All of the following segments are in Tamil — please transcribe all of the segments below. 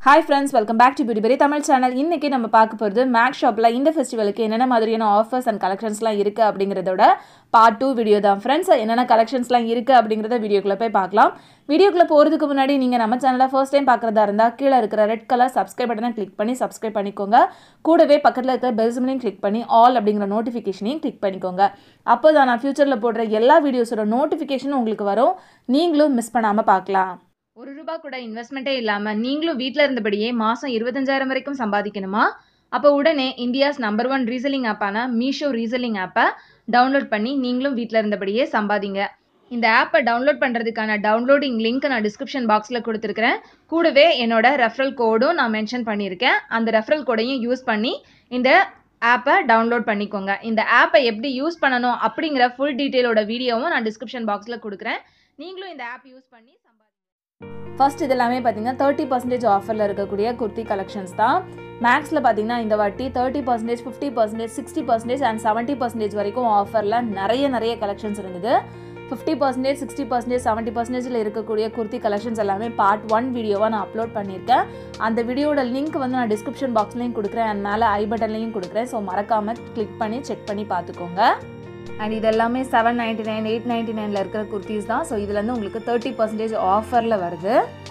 hi friends welcome back to beauty berry Tamil channel இன்றைக்கி நம்ம பார்க்க போகிறது மேக் ஷாப்பில் இந்த ஃபெஸ்டிவலுக்கு என்னென்ன மாதிரியான ஆஃபர்ஸ் அண்ட் கலெக்ஷன்ஸ்லாம் இருக்குது அப்படிங்கிறதோட பார்ட் டூ வீடியோ தான் ஃப்ரெண்ட்ஸ் என்னென்ன கலெக்ஷன்ஸ்லாம் இருக்குது அப்படிங்கிறத வீடியோக்குள்ளே போய் பார்க்கலாம் வீடியோக்குள்ளே போகிறதுக்கு முன்னாடி நீங்கள் நம்ம சேனலை ஃபர்ஸ்ட் டைம் பார்க்குறதா இருந்தால் கீழே இருக்கிற ரெட் கலர் சப்ஸ்கிரைப் பட்டனை கிளிக் பண்ணி சப்ஸ்கிரைப் பண்ணிக்கோங்க கூடவே பக்கத்தில் இருக்கிற பெல் சிம்லையும் கிளிக் பண்ணி ஆல் அப்படிங்கிற நோட்டிஃபிகேஷனையும் கிளிக் பண்ணிக்கோங்க அப்போ தான் நான் ஃப்யூச்சரில் போடுற எல்லா வீடியோஸோட நோட்டிஃபிகேஷனும் உங்களுக்கு வரும் நீங்களும் மிஸ் பண்ணாமல் பார்க்கலாம் ஒரு ரூபா கூட இன்வெஸ்ட்மெண்ட்டே இல்லாமல் நீங்களும் வீட்டில் இருந்தபடியே மாதம் இருபத்தஞ்சாயிரம் வரைக்கும் சம்பாதிக்கணுமா அப்போ உடனே இந்தியாஸ் நம்பர் ஒன் ரீசெல்லிங் ஆப்பான மீஷோ ரீசெல்லிங் ஆப்பை டவுன்லோட் பண்ணி நீங்களும் வீட்டில் இருந்தபடியே சம்பாதிங்க இந்த ஆப்பை டவுன்லோட் பண்ணுறதுக்கான டவுன்லோடிங் லிங்க் நான் டிஸ்கிரிப்ஷன் பாக்ஸில் கொடுத்துருக்கிறேன் கூடவே என்னோட ரெஃபரல் கோடும் நான் மென்ஷன் பண்ணியிருக்கேன் அந்த ரெஃபரல் கோடையும் யூஸ் பண்ணி இந்த ஆப்பை டவுன்லோட் பண்ணிக்கோங்க இந்த ஆப்பை எப்படி யூஸ் பண்ணணும் அப்படிங்கிற ஃபுல் டீட்டெயிலோட வீடியோவும் நான் டிஸ்கிரிப்ஷன் பாக்ஸில் கொடுக்குறேன் நீங்களும் இந்த ஆப் யூஸ் பண்ணி சம்பாதி ஃபர்ஸ்ட் இது எல்லாமே பார்த்தீங்கன்னா தேர்ட்டி பர்சன்டேஜ் ஆஃபரில் இருக்கக்கூடிய குர்த்தி கலெக்ஷன்ஸ் தான் மேக்ஸில் பார்த்தீங்கன்னா இந்த வாட்டி thirty percentage fifty percentage sixty percentage and seventy percentage வரைக்கும் ஆஃபரில் நிறைய நிறைய கலெக்ஷன்ஸ் இருந்தது fifty percentage sixty percentage seventy பர்சன்டேஜில் இருக்கக்கூடிய குர்த்தி கலெக்ஷன்ஸ் எல்லாமே பார்ட் ஒன் வீடியோவாக நான் அப்லோட் பண்ணியிருக்கேன் அந்த வீடியோட லிங்க் வந்து நான் டிஸ்கிரிப்ஷன் பாக்ஸ்லையும் கொடுக்குறேன் அண்ட் மேலே ஐ பட்டன்லையும் கொடுக்குறேன் ஸோ மறக்காமல் கிளிக் பண்ணி செக் பண்ணி பார்த்துக்கோங்க அண்ட் இது எல்லாமே seven ninety nine eight ninety நைனில் இருக்கிற குர்த்திஸ் தான் ஸோ இதுலேருந்து உங்களுக்கு தேர்ட்டி பர்சன்டேஜ் ஆஃபரில் வருது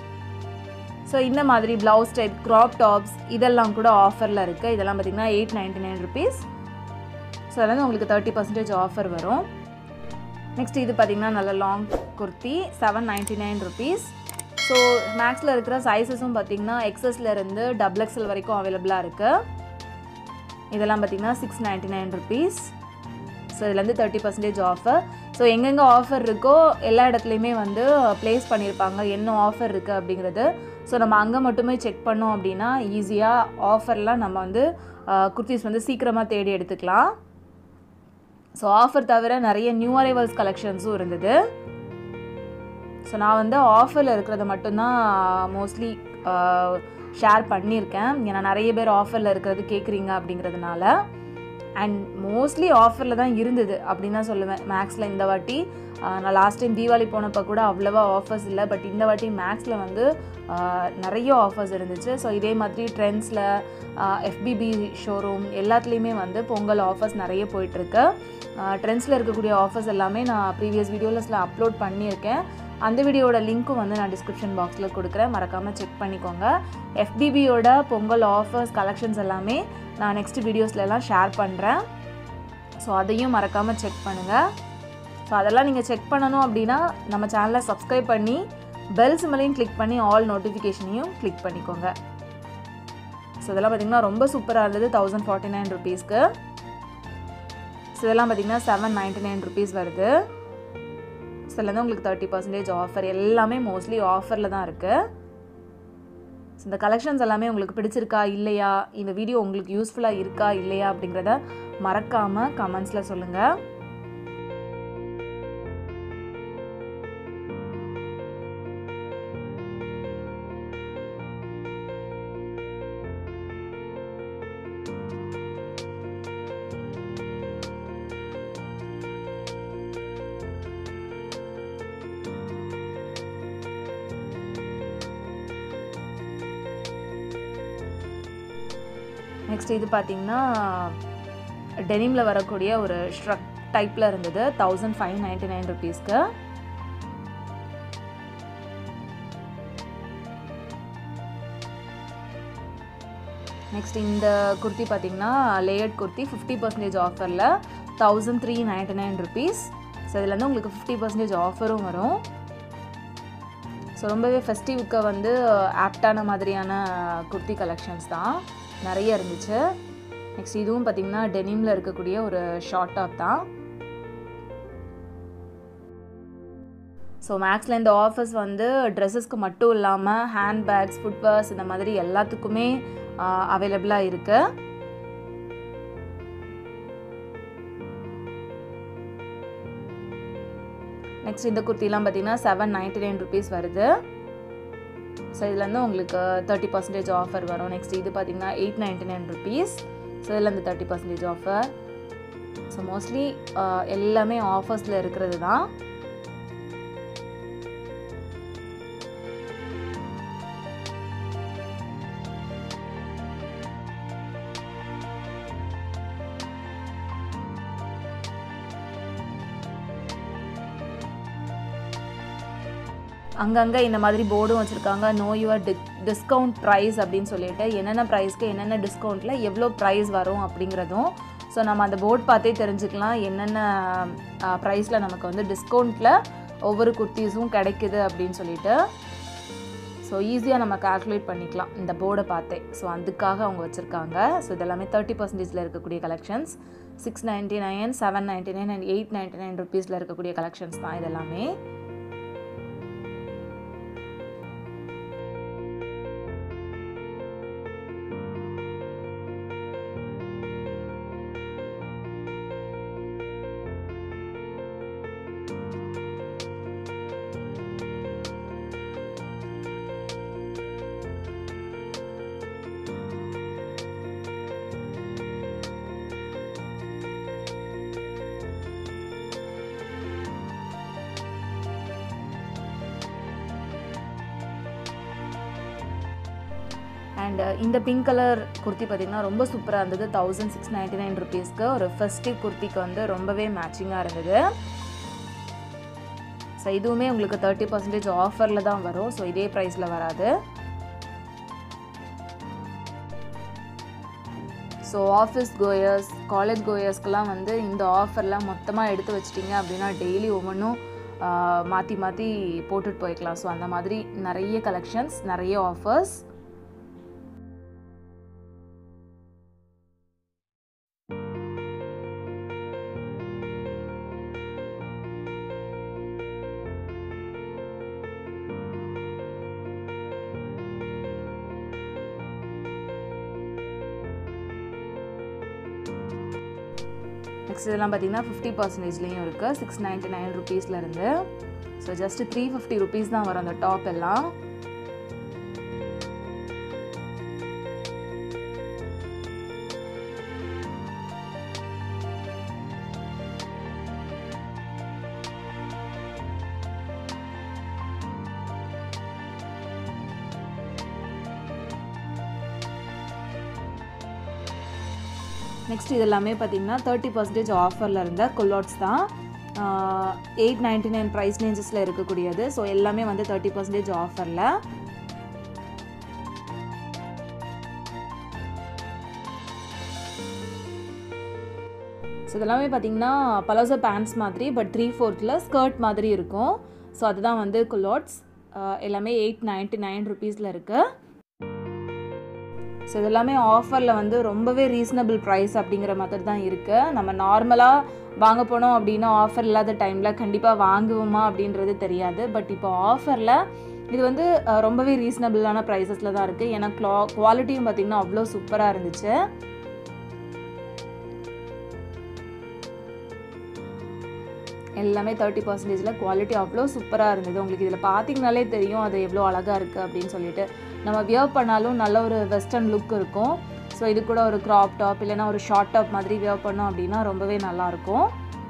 ஸோ இந்த மாதிரி ப்ளவுஸ் டைப் க்ராப் டாப்ஸ் இதெல்லாம் கூட ஆஃபரில் இருக்குது இதெல்லாம் பார்த்திங்கன்னா eight ninety nine rupees so அதுலேருந்து உங்களுக்கு தேர்ட்டி பர்சன்டேஜ் ஆஃபர் வரும் நெக்ஸ்ட் இது பார்த்திங்கன்னா நல்ல long kurti seven ninety nine rupees so மேக்ஸில் இருக்கிற சைஸஸும் பார்த்திங்கன்னா எக்ஸஸ்லேருந்து டபுள் எக்ஸல் வரைக்கும் அவைலபிளாக இருக்குது இதெல்லாம் பார்த்திங்கன்னா six ninety nine rupees so இதுலேருந்து தேர்ட்டி பர்சன்டேஜ் ஆஃபர் ஸோ எங்கெங்கே ஆஃபர் இருக்கோ எல்லா இடத்துலையுமே வந்து ப்ளேஸ் பண்ணியிருப்பாங்க என்ன ஆஃபர் இருக்குது அப்படிங்கிறது ஸோ நம்ம அங்கே மட்டுமே செக் பண்ணோம் அப்படின்னா ஈஸியாக ஆஃபர்லாம் நம்ம வந்து குர்த்திஸ் வந்து சீக்கிரமாக தேடி எடுத்துக்கலாம் ஸோ ஆஃபர் தவிர நிறைய நியூ அரைவல்ஸ் கலெக்ஷன்ஸும் இருந்தது ஸோ நான் வந்து ஆஃபரில் இருக்கிறத மட்டும்தான் மோஸ்ட்லி ஷேர் பண்ணியிருக்கேன் ஏன்னா நிறைய பேர் ஆஃபரில் இருக்கிறது கேட்குறீங்க அப்படிங்கிறதுனால அண்ட் மோஸ்ட்லி ஆஃபரில் தான் இருந்தது அப்படின்னு தான் சொல்லுவேன் மேக்ஸில் இந்த வாட்டி நான் லாஸ்ட் டைம் தீபாவளி போனப்போ கூட அவ்வளோவா ஆஃபர்ஸ் இல்லை பட் இந்த வாட்டி மேக்ஸில் வந்து நிறைய ஆஃபர்ஸ் இருந்துச்சு ஸோ இதே மாதிரி ட்ரெண்ட்ஸில் எஃபிபி ஷோரூம் எல்லாத்துலேயுமே வந்து பொங்கல் ஆஃபர்ஸ் நிறைய போயிட்டுருக்கு ட்ரெண்ட்ஸில் இருக்கக்கூடிய ஆஃபர்ஸ் எல்லாமே நான் ப்ரீவியஸ் வீடியோஸில் அப்லோட் பண்ணியிருக்கேன் அந்த வீடியோட லிங்க்கும் வந்து நான் டிஸ்கிரிப்ஷன் பாக்ஸில் கொடுக்குறேன் மறக்காமல் செக் பண்ணிக்கோங்க எஃபிபியோட பொங்கல் ஆஃபர்ஸ் கலெக்ஷன்ஸ் எல்லாமே நான் நெக்ஸ்ட் வீடியோஸ்லலாம் ஷேர் பண்ணுறேன் ஸோ அதையும் மறக்காமல் செக் பண்ணுங்கள் ஸோ அதெல்லாம் நீங்கள் செக் பண்ணணும் அப்படின்னா நம்ம சேனலை சப்ஸ்கிரைப் பண்ணி பெல் சிம்மலையும் கிளிக் பண்ணி ஆல் நோட்டிஃபிகேஷனையும் கிளிக் பண்ணிக்கோங்க ஸோ இதெல்லாம் பார்த்திங்கன்னா ரொம்ப சூப்பராக இருந்தது தௌசண்ட் ஃபார்ட்டி நைன் ருபீஸ்க்கு ஸோ இதெல்லாம் பார்த்திங்கன்னா செவன் நைன்ட்டி நைன் ருபீஸ் வருது ஸோ இதுலேருந்து உங்களுக்கு தேர்ட்டி பர்சன்டேஜ் ஆஃபர் எல்லாமே மோஸ்ட்லி ஆஃபரில் தான் இருக்குது ஸோ இந்த கலெக்ஷன்ஸ் எல்லாமே உங்களுக்கு பிடிச்சிருக்கா இல்லையா இந்த வீடியோ உங்களுக்கு யூஸ்ஃபுல்லாக இருக்கா இல்லையா அப்படிங்கிறத மறக்காமல் கமெண்ட்ஸில் சொல்லுங்கள் நெக்ஸ்ட் இது பார்த்தீங்கன்னா டெனிமில் வரக்கூடிய ஒரு ஸ்ட்ரக் டைப்பில் இருந்தது தௌசண்ட் ஃபைவ் நைன்டி நைன் ருபீஸ்க்கு நெக்ஸ்ட் இந்த குர்த்தி பார்த்தீங்கன்னா லேயர்ட் குர்த்தி ஃபிஃப்டி பர்சன்டேஜ் ஆஃபரில் thousand three ninety nine rupees so இதுலேருந்து உங்களுக்கு ஃபிஃப்டி பர்சன்டேஜ் ஆஃபரும் வரும் ஸோ ரொம்பவே ஃபெஸ்டிவ்க்கு வந்து ஆப்டான மாதிரியான குர்த்தி கலெக்ஷன்ஸ் தான் நிறைய இருந்துச்சு நெக்ஸ்ட் இதுவும் பார்த்திங்கன்னா டெனிமில் இருக்கக்கூடிய ஒரு ஷார்ட் டாப் தான் ஸோ மேக்ஸில் இந்த ஆஃபர்ஸ் வந்து ட்ரெஸ்ஸஸ்க்கு மட்டும் இல்லாமல் ஹேண்ட் பேக்ஸ் ஃபுட்வேர்ஸ் இந்த மாதிரி எல்லாத்துக்குமே அவைலபிளாக இருக்குது நெக்ஸ்ட் இந்த குர்த்திலாம் பார்த்தீங்கன்னா செவன் நைன்டி நைன் ருபீஸ் வருது ஸோ இதுலேருந்து உங்களுக்கு தேர்ட்டி பர்சன்டேஜ் ஆஃபர் வரும் நெக்ஸ்ட் இது பார்த்தீங்கன்னா eight ninety nine rupees so இதுலேருந்து thirty percentage offer so mostly எல்லாமே ஆஃபர்ஸில் இருக்கிறது தான் அங்கங்கே இந்த மாதிரி போர்டும் வச்சுருக்காங்க நோ யுவர் டி டிஸ்கவுண்ட் ப்ரைஸ் அப்படின்னு சொல்லிட்டு என்னென்ன ப்ரைஸ்க்கு என்னென்ன டிஸ்கவுண்ட்டில் எவ்வளோ ப்ரைஸ் வரும் அப்படிங்கிறதும் ஸோ நம்ம அந்த போர்ட் பார்த்தே தெரிஞ்சுக்கலாம் என்னென்ன ப்ரைஸில் நமக்கு வந்து டிஸ்கவுண்ட்டில் ஒவ்வொரு குர்த்தீஸும் கிடைக்குது அப்படின்னு சொல்லிட்டு ஸோ ஈஸியாக நம்ம கால்குலேட் பண்ணிக்கலாம் இந்த போர்டை பார்த்தே ஸோ அதுக்காக அவங்க வச்சுருக்காங்க ஸோ இதெல்லாமே தேர்ட்டி பர்சன்டேஜில் இருக்கக்கூடிய collections six ninety nine seven ninety nine and eight ninety nine ருபீஸில் இருக்கக்கூடிய கலெக்ஷன்ஸ் தான் இதெல்லாமே அண்ட் இந்த பிங்க் கலர் குர்த்தி பார்த்திங்கன்னா ரொம்ப சூப்பராக இருந்தது தௌசண்ட் சிக்ஸ் நைன்ட்டி நைன் ருபீஸ்க்கு ஒரு ஃபெஸ்டிவ் குர்த்திக்கு வந்து ரொம்பவே மேட்சிங்காக இருந்தது ஸோ இதுவுமே உங்களுக்கு தேர்ட்டி பர்சன்டேஜ் ஆஃபரில் தான் வரும் ஸோ இதே ப்ரைஸில் வராது ஸோ ஆஃபீஸ் கோயர்ஸ் காலேஜ் கோயர்ஸ்க்கெலாம் வந்து இந்த ஆஃபர்லாம் மொத்தமாக எடுத்து வச்சிட்டிங்க அப்படின்னா டெய்லி ஒவ்வொன்றும் மாற்றி மாற்றி போட்டுட்டு போய்க்கலாம் ஸோ அந்த மாதிரி நிறைய கலெக்ஷன்ஸ் நிறைய ஆஃபர்ஸ் நெக்ஸ்ட் இதெல்லாம் பார்த்தீங்கன்னா ஃபிஃப்டி பர்சன்டேஜ்லேயும் இருக்குது சிக்ஸ் நைன்ட்டி நைன் ருபீஸ்லேருந்து so just three fifty rupees தான் வரும் அந்த டாப் எல்லாம் நெக்ஸ்ட் இது எல்லாமே பார்த்தீங்கன்னா தேர்ட்டி பர்சன்டேஜ் ஆஃபரில் இருந்த கொல்லாட்ஸ் தான் எயிட் நைன்டி நைன் ப்ரைஸ் ரேஞ்சஸில் இருக்கக்கூடியது ஸோ எல்லாமே வந்து தேர்ட்டி பர்சன்டேஜ் ஆஃபரில் ஸோ இதெல்லாமே பார்த்தீங்கன்னா பலோசோ பேண்ட்ஸ் மாதிரி பட் த்ரீ ஃபோர்த்தில் ஸ்கர்ட் மாதிரி இருக்கும் ஸோ அதுதான் வந்து குலாட்ஸ் எல்லாமே எயிட் நைன்ட்டி நைன் ருபீஸில் இருக்குது ஸோ இதெல்லாமே ஆஃபரில் வந்து ரொம்பவே ரீசனபிள் ப்ரைஸ் அப்படிங்கிற மாதிரி தான் இருக்குது நம்ம நார்மலாக வாங்க போனோம் அப்படின்னா ஆஃபர் இல்லாத டைமில் கண்டிப்பாக வாங்குவோமா அப்படின்றது தெரியாது பட் இப்போ ஆஃபரில் இது வந்து ரொம்பவே ரீசனபிளான ப்ரைஸஸில் தான் இருக்குது ஏன்னா க்ளா குவாலிட்டியும் பார்த்திங்கன்னா அவ்வளோ சூப்பராக இருந்துச்சு எல்லாமே தேர்ட்டி பர்சன்டேஜில் குவாலிட்டி அவ்வளோ சூப்பராக இருந்தது உங்களுக்கு இதில் பார்த்தீங்கனாலே தெரியும் அது எவ்வளோ அழகாக இருக்குது அப்படின்னு சொல்லிட்டு நம்ம வியர் பண்ணாலும் நல்ல ஒரு வெஸ்டர்ன் லுக் இருக்கும் ஸோ இது கூட ஒரு க்ராப் டாப் இல்லைனா ஒரு ஷார்ட் டாப் மாதிரி வியர் பண்ணோம் அப்படின்னா ரொம்பவே நல்லாயிருக்கும்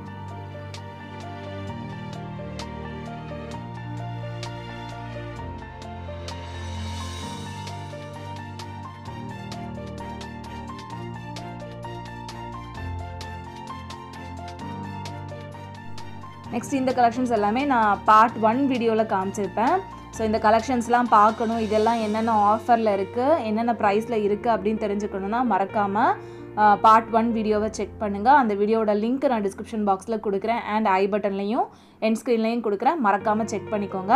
நெக்ஸ்ட் இந்த கலெக்ஷன்ஸ் எல்லாமே நான் பார்ட் ஒன் வீடியோவில் காமிச்சிருப்பேன் ஸோ இந்த கலெக்ஷன்ஸ்லாம் பார்க்கணும் இதெல்லாம் என்னென்ன ஆஃபரில் இருக்குது என்னென்ன ப்ரைஸில் இருக்குது அப்படின்னு தெரிஞ்சுக்கணுன்னா மறக்காமல் பார்ட் ஒன் வீடியோவை செக் பண்ணுங்கள் அந்த வீடியோட லிங்க் நான் டிஸ்கிரிப்ஷன் பாக்ஸில் கொடுக்குறேன் அண்ட் ஐ பட்டன்லையும் என் ஸ்க்ரீன்லையும் கொடுக்குறேன் மறக்காமல் செக் பண்ணிக்கோங்க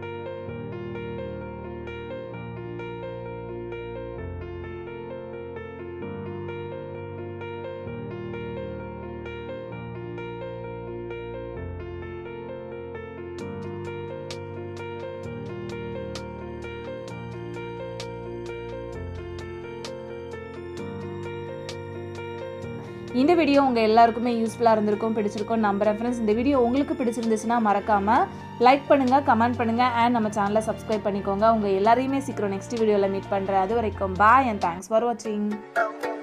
இந்த வீடியோ உங்கள் எல்லாருக்குமே யூஸ்ஃபுல்லாக இருந்திருக்கும் பிடிச்சிருக்கும் நம்புறேன் ஃப்ரெண்ட்ஸ் இந்த வீடியோ உங்களுக்கு பிடிச்சிருந்துச்சுன்னா மறக்காமல் லைக் பண்ணுங்கள் கமெண்ட் பண்ணுங்கள் அண்ட் நம்ம சேனலை சப்ஸ்கிரைப் பண்ணிக்கோங்க உங்கள் எல்லாரையுமே சீக்கிரம் நெக்ஸ்ட் வீடியோவில் மீட் பண்ணுறேன் அது வரைக்கும் பாய் அண்ட் தேங்க்ஸ் ஃபார் வாட்சிங்